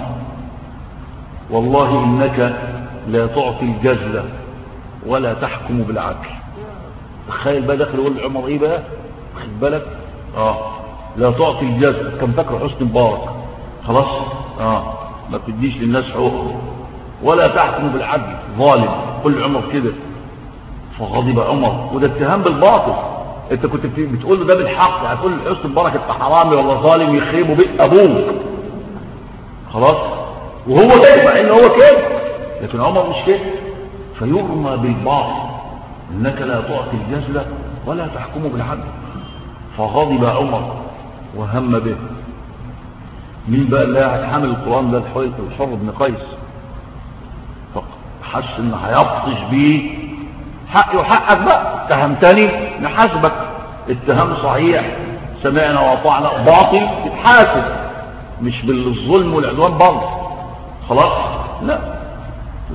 والله انك لا تعطي الجزلة ولا تحكم بالعدل تخيل بقى داخل يقول لعمر ايه بقى خد بالك اه لا تعطي الجزلة كم فاكر حسن مبارك خلاص اه ما تديش للناس حقوق ولا تحكم بالعدل ظالم قل عمر كده فغضب عمر وده اتهام بالباطل انت كنت بتقول له ده بالحق هتقول يعني حسن مبارك انت حرامي ولا ظالم يخربوا بيت ابوك خلاص وهو دافع ان هو كده لكن عمر مش كده فيرمى بالباطل انك لا تعطي الجزلة ولا تحكم بالعدل فغضب عمر وهم به مين بقى اللي قاعد حامل القرآن ده الحر بن قيس فحس ان هيبطش بيه حقي وحقك بقى اتهمتني نحاسبك اتهام صحيح سمعنا وطعنا باطل تتحاسب مش بالظلم والعدوان برضه خلاص لا لا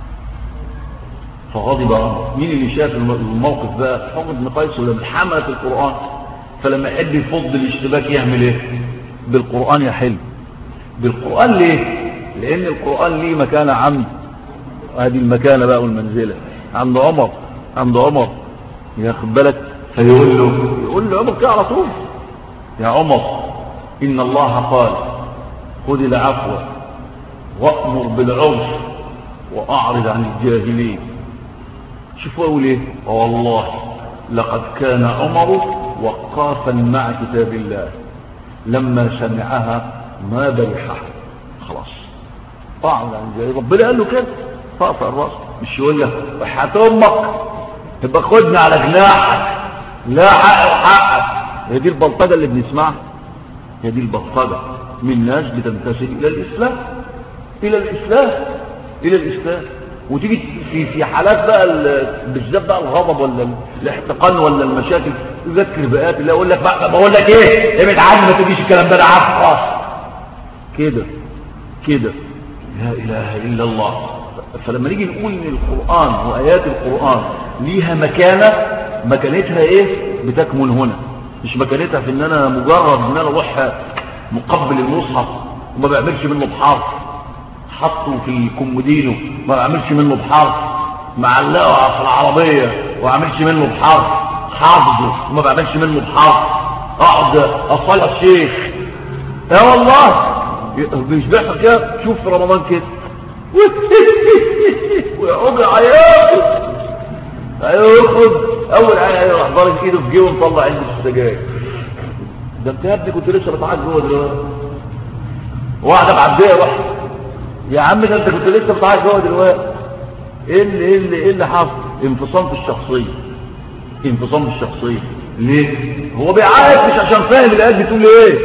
فغضب عمر مين اللي شاف الموقف بقى حر بن قيس ولا حملة القرآن فلما يحب يفض الاشتباك يعمل ايه بالقرآن يحل بالقرآن ليه لان القرآن ليه مكانة عند هذه المكانة بقى والمنزلة عند عمر عند عمر ياخد بالك فيقول له يقول له عمر كده على طول يا عمر إن الله قال خذ العفو وأمر بالعرف وأعرض عن الجاهلين شوفوا أقول إيه والله لقد كان عمر وقافا مع كتاب الله لما سمعها ما برحه خلاص أعرض عن الجاهلين ربنا قال له كده طاف الراس مش يقول لك وحياة امك تبقى خدنا على جناحك لا حق وحقك هي دي البلطجه اللي بنسمعها هي دي البلطجه من ناس بتنتسب الى الاسلام الى الاسلام الى الاسلام وتيجي في في حالات بقى بالذات بقى الغضب ولا الاحتقان ولا المشاكل تذكر بآيات الله يقول لك بقى بقول لك ايه ابعد عني ما تجيش الكلام ده انا عارف كده كده لا اله الا الله فلما نيجي نقول ان القرآن وآيات القرآن ليها مكانة مكانتها ايه بتكمن هنا مش مكانتها في ان انا مجرد ان انا اروح مقبل المصحف وما بعملش منه بحرف حطه في كومودينو ما بعملش منه بحرف معلقه في العربية وما منه بحرف حافظه وما بعملش منه بحرف اقعد اصلي الشيخ يا والله مش بيحصل كده شوف في رمضان كده ويقعد عياط هياخد اول حاجه هيروح ضارب ايده في جيبه ومطلع علبه السجاير ده انت يا ابني كنت لسه بتعاد جوه دلوقتي واحده معديه روح يا عم ده انت كنت لسه بتعاد جوه دلوقتي ايه اللي ايه اللي ايه اللي حصل انفصام في الشخصيه انفصام في الشخصيه ليه هو بيعايد مش عشان فاهم الايات بتقول ايه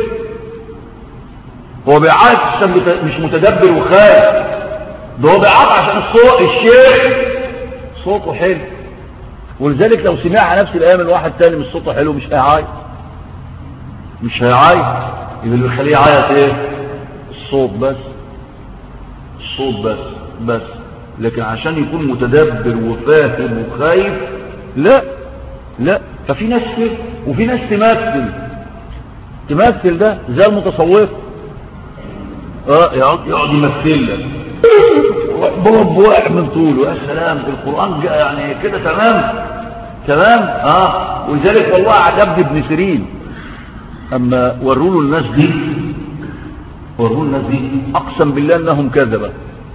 هو بيعايد عشان مش متدبر وخايف ده هو بيعاق عشان الصوت الشيخ صوته حلو ولذلك لو سمعها نفس الايام من واحد تاني مش صوته حلو مش هيعايط مش هيعايط يبقى اللي بيخليه يعيط ايه الصوت بس الصوت بس بس لكن عشان يكون متدبر وفاهم وخايف لا لا ففي ناس كده وفي ناس تمثل تمثل ده زي المتصوف اه يقعد يقعد يمثل لك ضرب واحد من طوله يا سلام القران جاء يعني كده تمام تمام اه ولذلك والله عجبني ابن سيرين اما وروا له الناس دي وروا الناس دي اقسم بالله انهم كذبه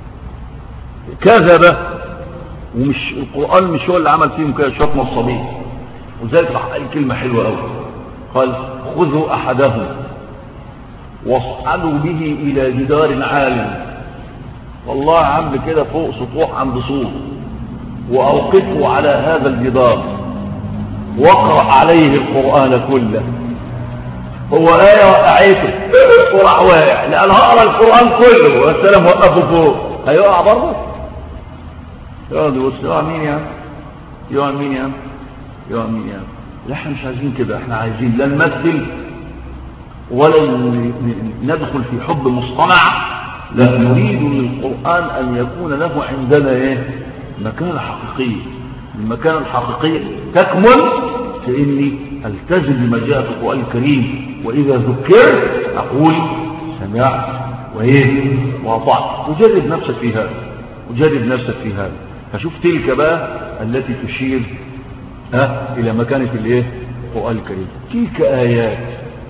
كذبه ومش القران مش هو اللي عمل فيهم كده شويه نصابين وذلك راح قال كلمه حلوه قوي قال خذوا احدهم واصعدوا به الى جدار عال والله عم كده فوق سطوح عند سور واوقفوا على هذا الجدار واقرا عليه القران كله هو آية وقعته وراح واقع لأن هقرا القرآن كله والسلام وقفه فوق هيقع برضه يقعد يبص يقع مين يا عم يقع مين يا عم يقع مين يا عم لا احنا مش عايزين كده احنا عايزين لا نمثل ولا ندخل في حب مصطنع لا نريد للقرآن أن يكون له عندنا ايه مكانة حقيقية المكانة الحقيقية تكمل في اني التزم بما جاء في القرآن الكريم وإذا ذكرت أقول سمعت وإيه وأطعت وجرب نفسك في هذا وجرب نفسك في هذا فشوف تلك بقى التي تشير ها إلى مكانة الإيه القرآن الكريم تلك آيات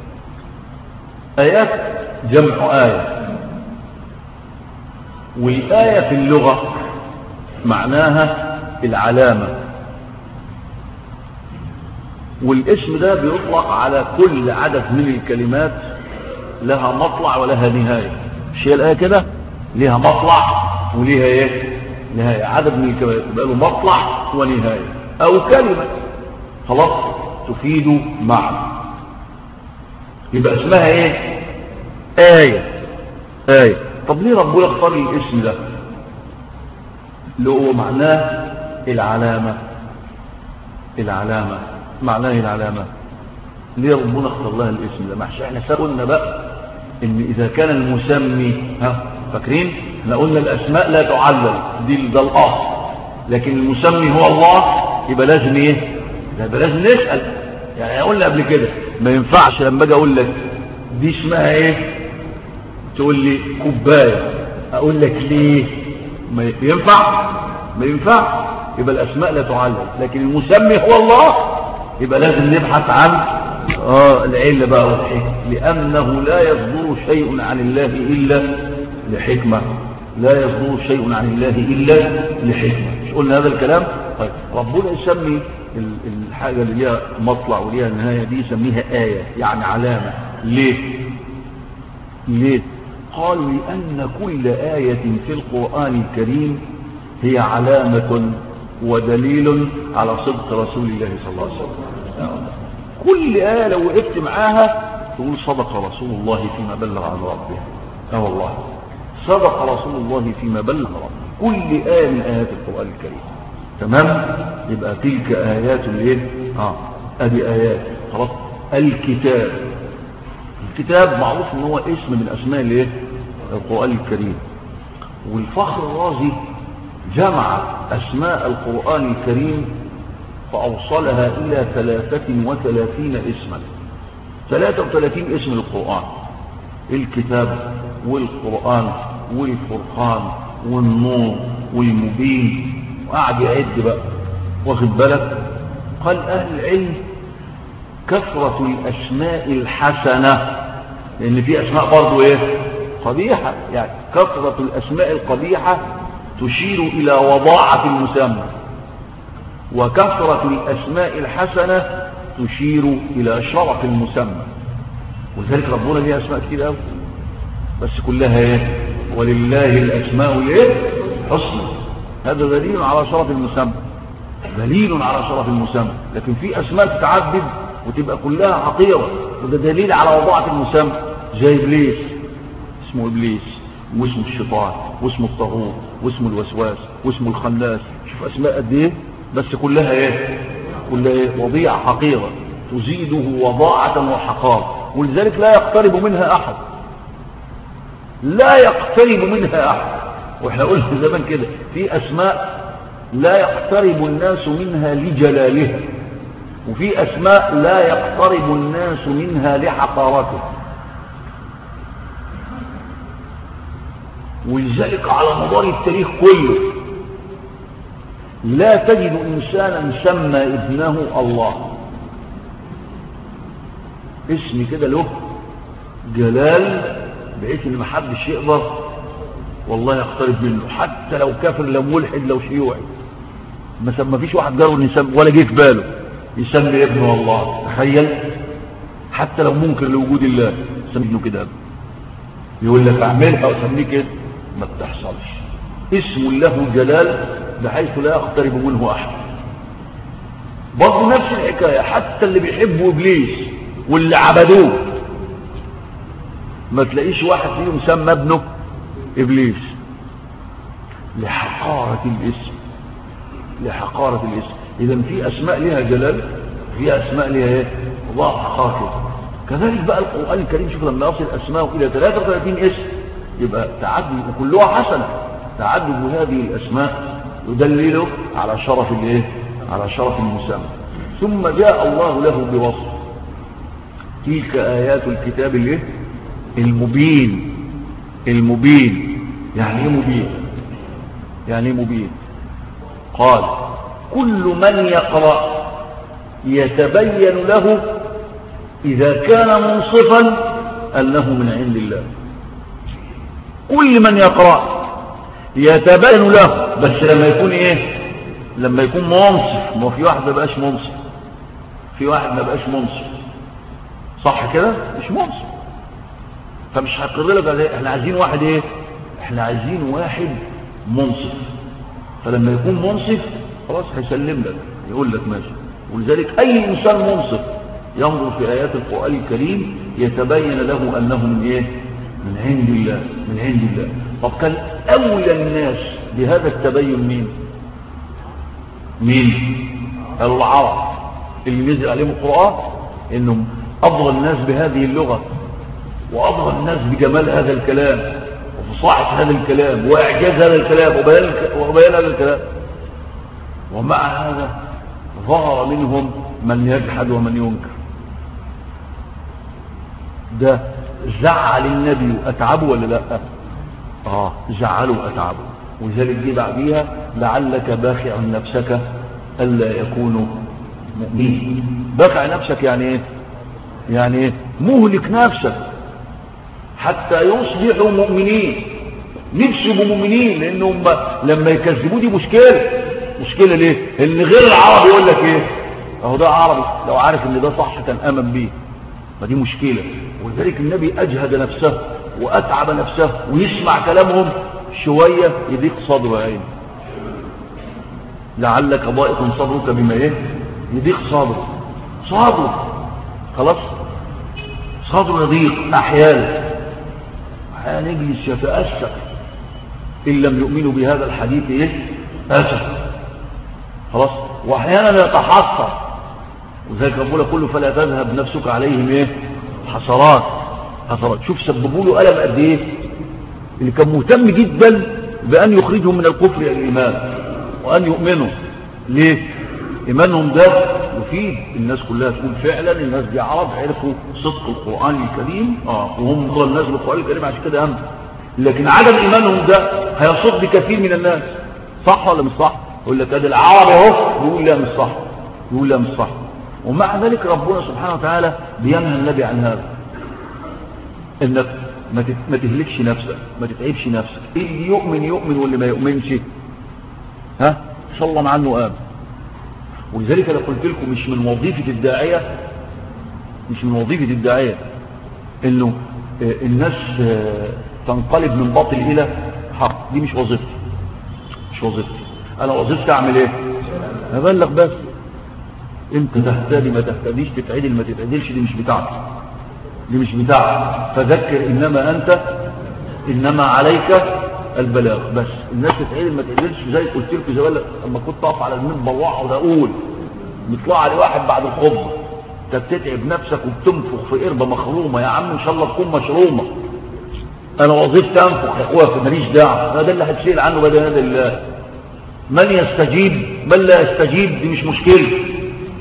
آيات جمع آية والآية في اللغة معناها العلامة والاسم ده بيطلق على كل عدد من الكلمات لها مطلع ولها نهاية مش هي الآية كده لها مطلع وليها ايه نهاية عدد من الكلمات يبقى له مطلع ونهاية او كلمة خلاص تفيد معنى يبقى اسمها ايه آية آية طب ليه ربنا اختار الاسم ده اللي هو معناه العلامة العلامة معناه العلامة ليه ربنا اختار لها الاسم ده معش احنا قلنا بقى ان اذا كان المسمي ها فاكرين احنا قلنا الاسماء لا تعلل دي ده الاصل لكن المسمي هو الله يبقى لازم ايه يبقى لازم نسال يعني قلنا قبل كده ما ينفعش لما اجي اقول لك دي اسمها ايه تقول لي كوبايه اقول لك ليه ما ينفع ما ينفع يبقى الاسماء لا تعلل لكن المسمي هو الله يبقى لازم نبحث عن اه العله بقى والحكمه لانه لا يصدر شيء عن الله الا لحكمه لا يصدر شيء عن الله الا لحكمه مش قلنا هذا الكلام طيب ربنا يسمي الحاجه اللي ليها مطلع وليها نهايه دي يسميها ايه يعني علامه ليه ليه قالوا لان كل ايه في القران الكريم هي علامه ودليل على صدق رسول الله صلى الله عليه وسلم كل آية لو وقفت معاها تقول صدق رسول الله فيما بلغ عن ربه اه والله صدق رسول الله فيما بلغ ربه كل آية من آيات القرآن الكريم تمام يبقى تلك آيات الايه اه ادي آيات خلاص الكتاب الكتاب معروف ان هو اسم من اسماء الايه القرآن الكريم والفخر الرازي جمع أسماء القرآن الكريم فأوصلها إلى ثلاثة وثلاثين اسما ثلاثة وثلاثين اسم القرآن الكتاب والقرآن والفرقان والنور والمبين وقعد يعد بقى واخد بالك قال أهل العلم كثرة الأسماء الحسنة لأن في أسماء برضو إيه قبيحة يعني كثرة الأسماء القبيحة تشير إلى وضاعة المسمى وكثرة الأسماء الحسنة تشير إلى شرف المسمى ولذلك ربنا ليه أسماء كتير قوي بس كلها ايه ولله الأسماء الايه حسنى هذا دليل على شرف المسمى دليل على شرف المسمى لكن في أسماء تتعدد وتبقى كلها حقيرة وده دليل على وضاعة المسمى زي إبليس اسمه إبليس واسمه الشيطان واسمه الطاغوت واسمه الوسواس واسمه الخناس شوف اسماء قد ايه بس كلها ايه كلها ايه وضيعه حقيره تزيده وضاعه وحقاره ولذلك لا يقترب منها احد لا يقترب منها احد واحنا قلنا زمان كده في اسماء لا يقترب الناس منها لجلالها وفي أسماء لا يقترب الناس منها لحقارته ولذلك على مدار التاريخ كله لا تجد إنسانا سمى ابنه الله اسم كده له جلال بحيث ان محدش يقدر والله يقترب منه حتى لو كافر لو ملحد لو شيوعي ما فيش واحد جاره يسمي ولا جه في باله يسمي ابنه الله تخيل حتى لو منكر لوجود الله يسمي ابنه كده يقول لك اعملها وسميه كده ما بتحصلش اسم له جلال بحيث لا يقترب منه احد برضه نفس الحكايه حتى اللي بيحبوا ابليس واللي عبدوه ما تلاقيش واحد فيهم سمى ابنه ابليس لحقارة الاسم لحقارة الاسم اذا في اسماء لها جلال في اسماء لها ايه الله حقارة كذلك بقى القرآن الكريم شوف لما يصل اسماءه الى 33 اسم يبقى تعدد وكلها حسنة تعدد هذه الاسماء يدلل على شرف الايه على شرف المسمى ثم جاء الله له بوصف تلك آيات الكتاب الايه المبين المبين يعني ايه مبين يعني ايه مبين قال كل من يقرأ يتبين له إذا كان منصفا أنه من عند الله كل من يقرأ يتبين له بس لما يكون ايه لما يكون منصف ما في واحد ما بقاش منصف في واحد ما بقاش منصف صح كده مش منصف فمش هقر لك احنا عايزين واحد ايه احنا عايزين واحد منصف فلما يكون منصف خلاص هيسلم لك يقول لك ماشي ولذلك اي انسان منصف ينظر في ايات القران الكريم يتبين له انه من ايه من عند الله من عند الله طب كان اولى الناس بهذا التبين مين مين العرب اللي نزل عليهم القران انهم افضل الناس بهذه اللغه وأبغى الناس بجمال هذا الكلام وفصاحة هذا الكلام وإعجاز هذا الكلام وبيان, وبيان هذا الكلام ومع هذا ظهر منهم من يجحد ومن ينكر ده زعل النبي أتعبه ولا لا آه زعلوا أتعبه ولذلك دي بعديها لعلك باخع نفسك ألا يكونوا مؤمنين باخع نفسك يعني ايه يعني ايه مهلك نفسك حتى يصبحوا مؤمنين نفسوا مؤمنين لانهم لما يكذبوا دي مشكلة مشكلة ليه ان غير العربي يقول لك ايه اهو ده عربي لو عارف ان ده صح كان امن بيه ما دي مشكلة ولذلك النبي اجهد نفسه واتعب نفسه ويسمع كلامهم شوية يضيق صدره عين لعلك ضائق صدرك بما ايه يضيق صدره صدره خلاص صدره يضيق احيانا نجلس يتأسف إن لم يؤمنوا بهذا الحديث إيه أسف خلاص وأحيانا يتحصر وذلك ربنا كله فلا تذهب نفسك عليهم إيه حسرات حسرات شوف سببوا له ألم قد إيه اللي كان مهتم جدا بأن يخرجهم من الكفر إلى الإيمان وأن يؤمنوا ليه إيمانهم ده يفيد الناس كلها تقول فعلا الناس دي عرب عرفوا صدق القرآن الكريم اه وهم ضل الناس بالقرآن الكريم عشان كده أمن لكن عدم إيمانهم ده هيصد كثير من الناس صح ولا مش صح يقول لك ادي العرب اهو يقول لا مش صح يقول لا مش صح ومع ذلك ربنا سبحانه وتعالى بينهى النبي عن هذا انك ما تهلكش نفسك ما تتعبش نفسك اللي يؤمن يؤمن واللي ما يؤمنش ها صلى الله عنه آمن ولذلك انا قلت لكم مش من وظيفة الداعية مش من وظيفة الداعية انه الناس تنقلب من باطل الى حق دي مش وظيفتي مش وظيفتي انا وظيفتي اعمل ايه ابلغ بس انت تهتدي ما تهتديش تتعدل ما تتعدلش دي مش بتاعتي دي مش بتاعتي فذكر انما انت انما عليك البلاغ بس الناس تتعدل ما تتعدلش زي قلت لكم زمان لما كنت اقف على المنبر واقعد اقول بيطلع لي واحد بعد الخطبه انت بتتعب نفسك وبتنفخ في قربه مخرومه يا عم ان شاء الله تكون مشرومه انا وظيفتي انفخ يا اخويا ماليش دعوه ده اللي هتشيل عنه بدل الله من يستجيب من لا يستجيب دي مش مشكله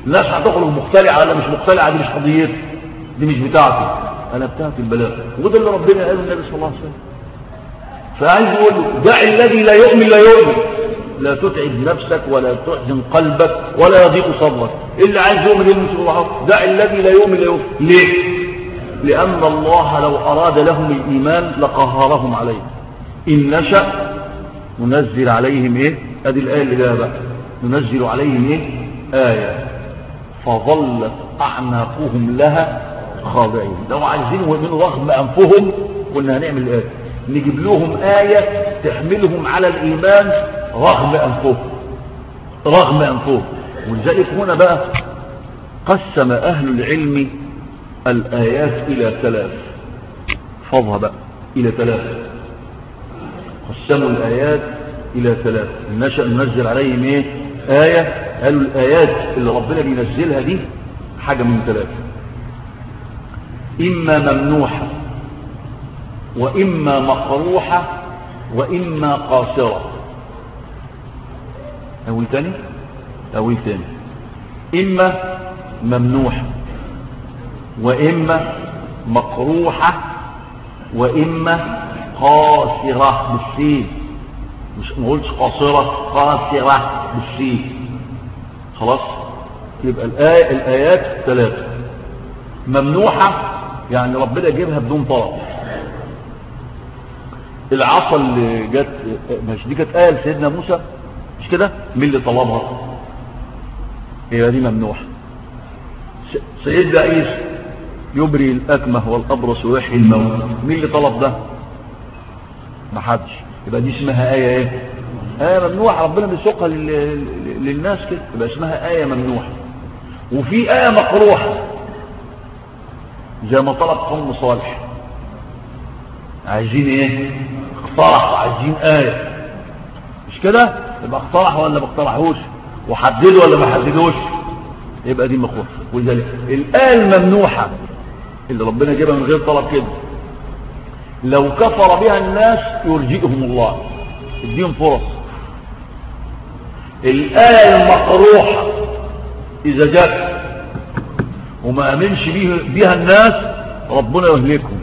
الناس هتخرج مختلعة ولا مش مختلعة دي مش قضيتي دي مش بتاعتي انا بتاعتي البلاغ وده اللي ربنا قاله النبي صلى الله عليه وسلم فعايز يقول له دع الذي لا يؤمن لا يؤمن لا تتعب نفسك ولا تحزن قلبك ولا يضيق صدرك اللي عايز يؤمن يؤمن الله دع الذي لا يؤمن لا يؤمن ليه لأن الله لو أراد لهم الإيمان لقهرهم عليه إن نشأ ننزل عليهم إيه هذه الآية اللي جاء بقى ننزل عليهم إيه آية فظلت أعناقهم لها خاضعين لو عايزين من رغم أنفهم قلنا هنعمل الآية نجيب لهم آية تحملهم على الإيمان رغم أنفهم رغم أنفهم ولذلك هنا بقى قسم أهل العلم الآيات إلى ثلاث فضها بقى إلى ثلاث قسموا الآيات إلى ثلاث نشأ ننزل عليهم إيه آية قالوا الآيات اللي ربنا بينزلها دي حاجة من ثلاثة إما ممنوحة وإما مقروحة وإما قاصرة أول تاني أول تاني إما ممنوحة وإما مقروحة وإما قاصرة بالسين مش نقولش قاصرة قاصرة بالسين خلاص يبقى الآية الآيات ثلاثة ممنوحة يعني ربنا جيبها بدون طلب العصا اللي جت مش دي كانت آية لسيدنا موسى مش كده مين اللي طلبها هي دي ممنوحة سيدنا عيسى يبري الأكمه والأبرص ويحيي الموت مين اللي طلب ده ما حدش يبقى دي اسمها آية ايه آية ممنوحة ربنا بيسوقها للناس كده يبقى اسمها آية ممنوحة وفي آية مقروحة زي ما طلب قوم صالح عايزين ايه اقترحوا عايزين آية مش كده يبقى اقترحوا ولا ما اقترحوش وحددوا ولا ما حددوش يبقى دي مقروحة ولذلك الآية الممنوحة اللي ربنا جابها من غير طلب كده لو كفر بها الناس يرجئهم الله اديهم فرص الآية المقروحة إذا جت وما أمنش بها الناس ربنا يهلكهم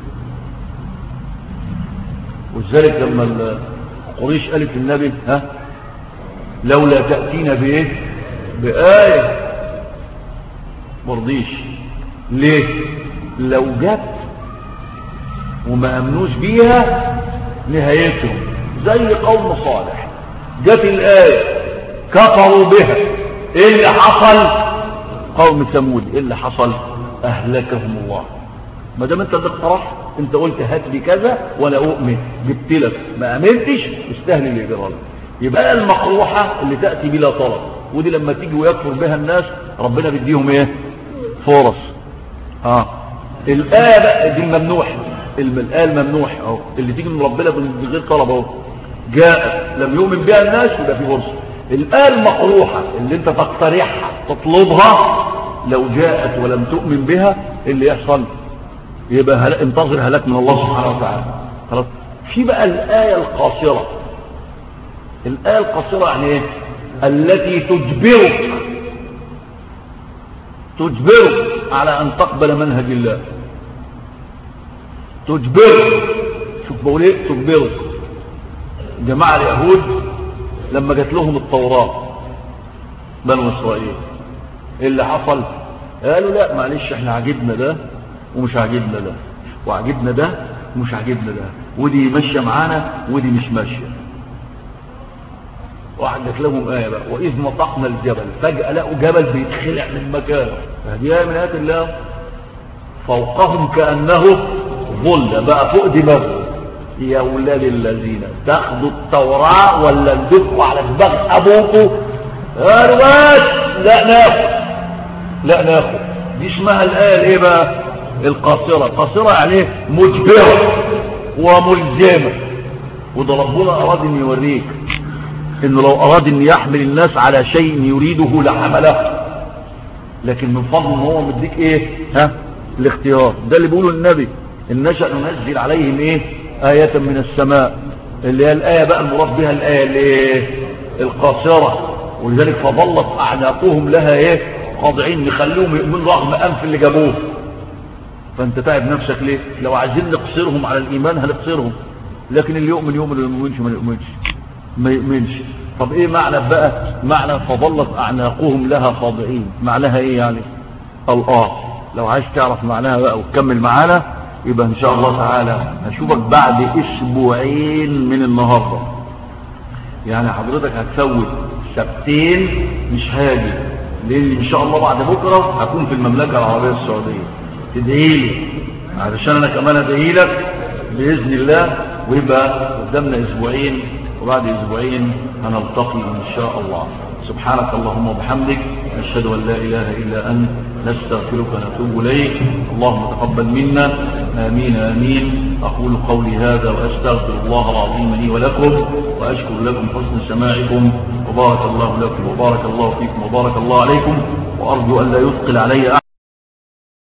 ولذلك لما قريش قالت النبي ها لولا تأتينا بإيه بآية مرضيش ليه لو جت وما امنوش بيها نهايتهم زي قوم صالح جت الآية كفروا بها ايه اللي حصل قوم ثمود ايه اللي حصل اهلكهم الله ما دام انت اقترحت انت قلت هات لي كذا ولا اؤمن جبت لك ما امنتش استهل اللي جرالك يبقى المقروحة اللي تأتي بلا طلب ودي لما تيجي ويكفر بها الناس ربنا بيديهم ايه فرص اه الآية بقى دي الممنوح الآية الممنوح اهو اللي تيجي من ربنا من غير طلب اهو جاءت لم يؤمن بها الناس يبقى في فرصة الآية المقروحة اللي انت تقترحها تطلبها لو جاءت ولم تؤمن بها اللي يحصل يبقى هل... انتظر هلاك من الله سبحانه وتعالى خلاص في بقى الآية القاصرة الآية القاصرة يعني ايه التي تجبرك تجبرك على أن تقبل منهج الله تجبرك شوف بقول ايه تجبرك جماعة اليهود لما جات لهم التوراة بنو إسرائيل ايه اللي حصل قالوا لا معلش احنا عجبنا ده ومش عجبنا ده وعجبنا ده ومش عجبنا ده ودي ماشية معانا ودي مش ماشية وعندك لهم آية بقى وإذ نطقنا الجبل فجأة لقوا جبل بيتخلع من مكانه هذه آية من آيات الله فوقهم كأنه ظل بقى فوق دماغه يا ولاد الذين تاخدوا التوراة ولا ندفوا على دماغ أبوكم أرواش لا ناخد لا ناخد دي اسمها الآية الايه بقى القاصرة قاصرة يعني مجبرة وملزمة وده ربنا أراد أن يوريك انه لو اراد ان يحمل الناس على شيء يريده لحمله لكن من فضل ان هو مديك ايه ها الاختيار ده اللي بيقوله النبي ان نشأ ننزل عليهم ايه آية من السماء اللي هي الآية بقى المراد بها الآية اللي القاصرة ولذلك فظلت أعناقهم لها ايه خاضعين نخليهم يؤمنوا رغم انف اللي جابوه فانت تعب نفسك ليه لو عايزين نقصرهم على الايمان هنقصرهم لكن اللي يؤمن يؤمن واللي ما يؤمنش ما يؤمنش ما يؤمنش طب ايه معنى بقى معنى فظلت اعناقهم لها خاضعين معناها ايه يعني الله لو عايز تعرف معناها بقى وتكمل معانا يبقى ان شاء الله تعالى هشوفك بعد اسبوعين من النهارده يعني حضرتك هتفوت سبتين مش هاجي لان ان شاء الله بعد بكره هكون في المملكه العربيه السعوديه تدعي لي علشان انا كمان ادعي لك باذن الله ويبقى قدامنا اسبوعين وبعد اسبوعين هنلتقي ان شاء الله سبحانك اللهم وبحمدك نشهد ان لا اله الا انت نستغفرك ونتوب اليك اللهم تقبل منا امين امين اقول قولي هذا واستغفر الله العظيم لي ولكم واشكر لكم حسن سماعكم وبارك الله لكم وبارك الله فيكم وبارك الله عليكم وارجو ان لا يثقل علي احد